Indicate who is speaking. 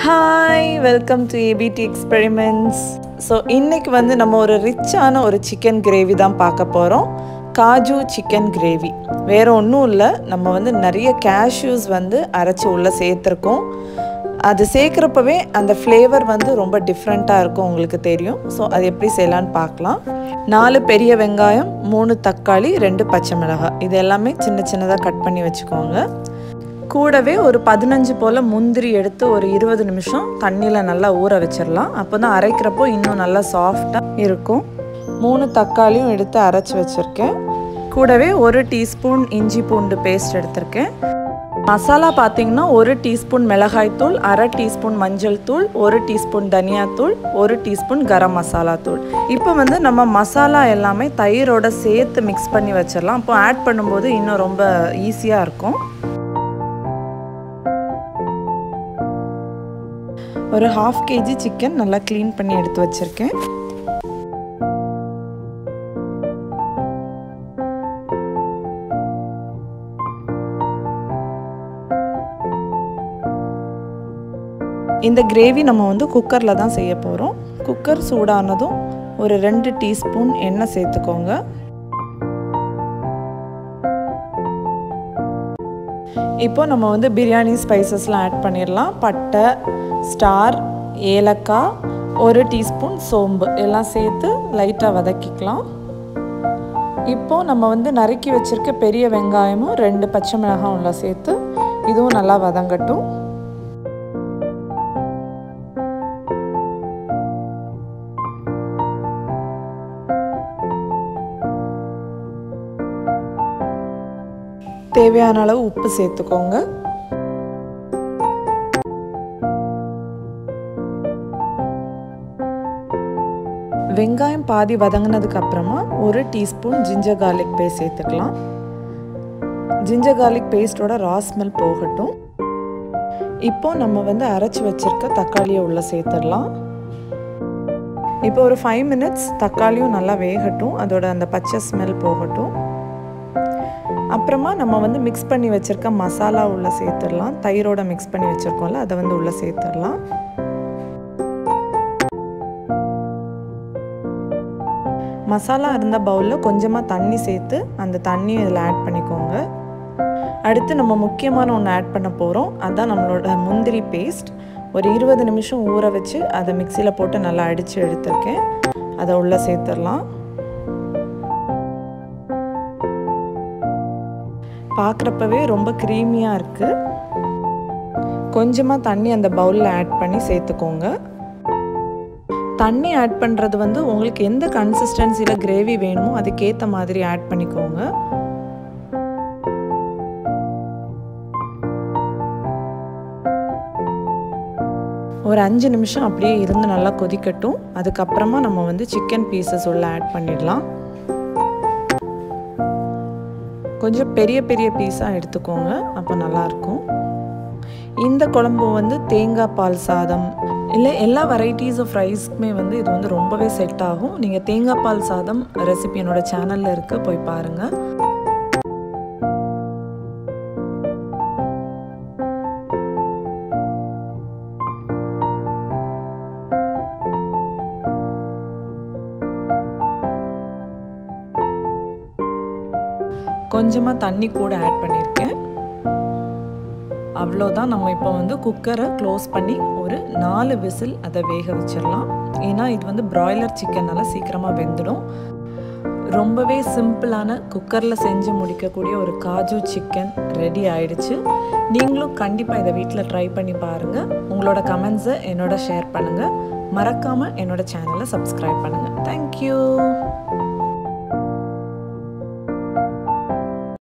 Speaker 1: hi welcome to ABT experiments so இன்னைக்கு வந்து நம்ம ஒரு ரிச்சான ஒரு சிக்கன் கிரேவி தான் பார்க்க போகிறோம் காஜு சிக்கன் கிரேவி வேறு ஒன்றும் இல்லை நம்ம வந்து நிறைய கேஷ்யூஸ் வந்து அரைச்சி உள்ளே சேர்த்துருக்கோம் அது சேர்க்குறப்பவே அந்த ஃப்ளேவர் வந்து ரொம்ப டிஃப்ரெண்ட்டாக இருக்கும் உங்களுக்கு தெரியும் ஸோ அது எப்படி செய்யலான்னு பார்க்கலாம் நாலு பெரிய வெங்காயம் மூணு தக்காளி ரெண்டு பச்சை மிளகாய் இது எல்லாமே சின்ன சின்னதாக கட் பண்ணி வச்சுக்கோங்க கூடவே ஒரு பதினஞ்சு போல் முந்திரி எடுத்து ஒரு இருபது நிமிஷம் தண்ணியில் நல்லா ஊற வச்சிடலாம் அப்போ தான் அரைக்கிறப்போ இன்னும் நல்லா சாஃப்டாக இருக்கும் மூணு தக்காளியும் எடுத்து அரைச்சி வச்சுருக்கேன் கூடவே ஒரு டீஸ்பூன் இஞ்சி பூண்டு பேஸ்ட் எடுத்திருக்கேன் மசாலா பார்த்தீங்கன்னா ஒரு டீஸ்பூன் மிளகாய்த்தூள் அரை டீஸ்பூன் மஞ்சள் தூள் ஒரு டீஸ்பூன் தனியாத்தூள் ஒரு டீஸ்பூன் கரம் மசாலா தூள் இப்போ வந்து நம்ம மசாலா எல்லாமே தயிரோட சேர்த்து மிக்ஸ் பண்ணி வச்சிடலாம் அப்போ ஆட் பண்ணும்போது இன்னும் ரொம்ப ஈஸியாக இருக்கும் ஒரு ஹாஃப் கேஜி சிக்கன் நல்லா க்ளீன் பண்ணி எடுத்து வச்சுருக்கேன் இந்த கிரேவி நம்ம வந்து குக்கரில் தான் செய்ய போகிறோம் குக்கர் சூடானதும் ஒரு ரெண்டு டீஸ்பூன் எண்ணெய் சேர்த்துக்கோங்க இப்போ நம்ம வந்து பிரியாணி ஸ்பைசஸ்லாம் ஆட் பண்ணிடலாம் பட்டை ஸ்டார் ஏலக்காய் ஒரு டீஸ்பூன் சோம்பு எல்லாம் சேர்த்து லைட்டாக வதக்கிக்கலாம் இப்போது நம்ம வந்து நறுக்கி வச்சுருக்க பெரிய வெங்காயமும் ரெண்டு பச்சை மிளகாயும் உள்ள சேர்த்து இதுவும் நல்லா வதங்கட்டும் தேவையான அளவு உப்பு சேர்த்துக்கோங்க வெங்காயம் பாதி வதங்கினதுக்கு அப்புறமா ஒரு டீஸ்பூன் ஜிஞ்சர் கார்லிக் பேஸ்ட் சேர்த்துக்கலாம் ஜிஞ்சர் கார்லிக் பேஸ்டோட ரா ஸ்மெல் போகட்டும் இப்போ நம்ம வந்து அரைச்சி வச்சிருக்க தக்காளியை உள்ளே சேர்த்துடலாம் இப்போ ஒரு ஃபைவ் மினிட்ஸ் தக்காளியும் நல்லா வேகட்டும் அதோட அந்த பச்சை ஸ்மெல் போகட்டும் அப்புறமா நம்ம வந்து மிக்ஸ் பண்ணி வச்சுருக்க மசாலா உள்ளே சேர்த்துடலாம் தயிரோட மிக்ஸ் பண்ணி வச்சுருக்கோம்ல அதை வந்து உள்ளே சேர்த்துடலாம் மசாலா இருந்த பவுலில் கொஞ்சமாக தண்ணி சேர்த்து அந்த தண்ணியும் இதில் ஆட் பண்ணிக்கோங்க அடுத்து நம்ம முக்கியமான ஒன்று ஆட் பண்ண போகிறோம் அதுதான் நம்மளோட முந்திரி பேஸ்ட் ஒரு இருபது நிமிஷம் ஊற வச்சு அதை மிக்சியில் போட்டு நல்லா அடித்து எடுத்திருக்கேன் அதை உள்ளே சேர்த்துடலாம் பார்க்குறப்பவே ரொம்ப க்ரீமியாக இருக்குது கொஞ்சமாக தண்ணி அந்த பவுலில் ஆட் பண்ணி சேர்த்துக்கோங்க தண்ணி ஆட் பண்ணுறது வந்து உங்களுக்கு எந்த கன்சிஸ்டன்சியில் கிரேவி வேணுமோ அதுக்கேற்ற மாதிரி ஆட் பண்ணிக்கோங்க ஒரு அஞ்சு நிமிஷம் அப்படியே இருந்து நல்லா கொதிக்கட்டும் அதுக்கப்புறமா நம்ம வந்து சிக்கன் பீசஸ் உள்ள ஆட் பண்ணிடலாம் கொஞ்சம் பெரிய பெரிய பீஸாக எடுத்துக்கோங்க அப்போ நல்லாயிருக்கும் இந்த குழம்பு வந்து தேங்காய் பால் சாதம் இல்லை எல்லா வெரைட்டிஸ் ஆஃப் ரைஸ்க்குமே வந்து இது வந்து ரொம்பவே செட் ஆகும் நீங்கள் தேங்காய் பால் சாதம் ரெசிபி என்னோட சேனலில் இருக்க போய் பாருங்கள் கொஞ்சமாக தண்ணி கூட ஆட் பண்ணியிருக்கேன் அவ்வளோதான் நம்ம இப்போ வந்து குக்கரை க்ளோஸ் பண்ணி ஒரு நாலு விசில் அதை வேக வச்சிடலாம் ஏன்னா இது வந்து ப்ராய்லர் சிக்கனால் சீக்கிரமாக வெந்துடும் ரொம்பவே சிம்பிளான குக்கரில் செஞ்சு முடிக்கக்கூடிய ஒரு காஜு சிக்கன் ரெடி ஆயிடுச்சு நீங்களும் கண்டிப்பாக இதை வீட்டில் ட்ரை பண்ணி பாருங்கள் உங்களோட கமெண்ட்ஸை என்னோட ஷேர் பண்ணுங்கள் மறக்காமல் என்னோட சேனலை சப்ஸ்கிரைப் பண்ணுங்கள் தேங்க்யூ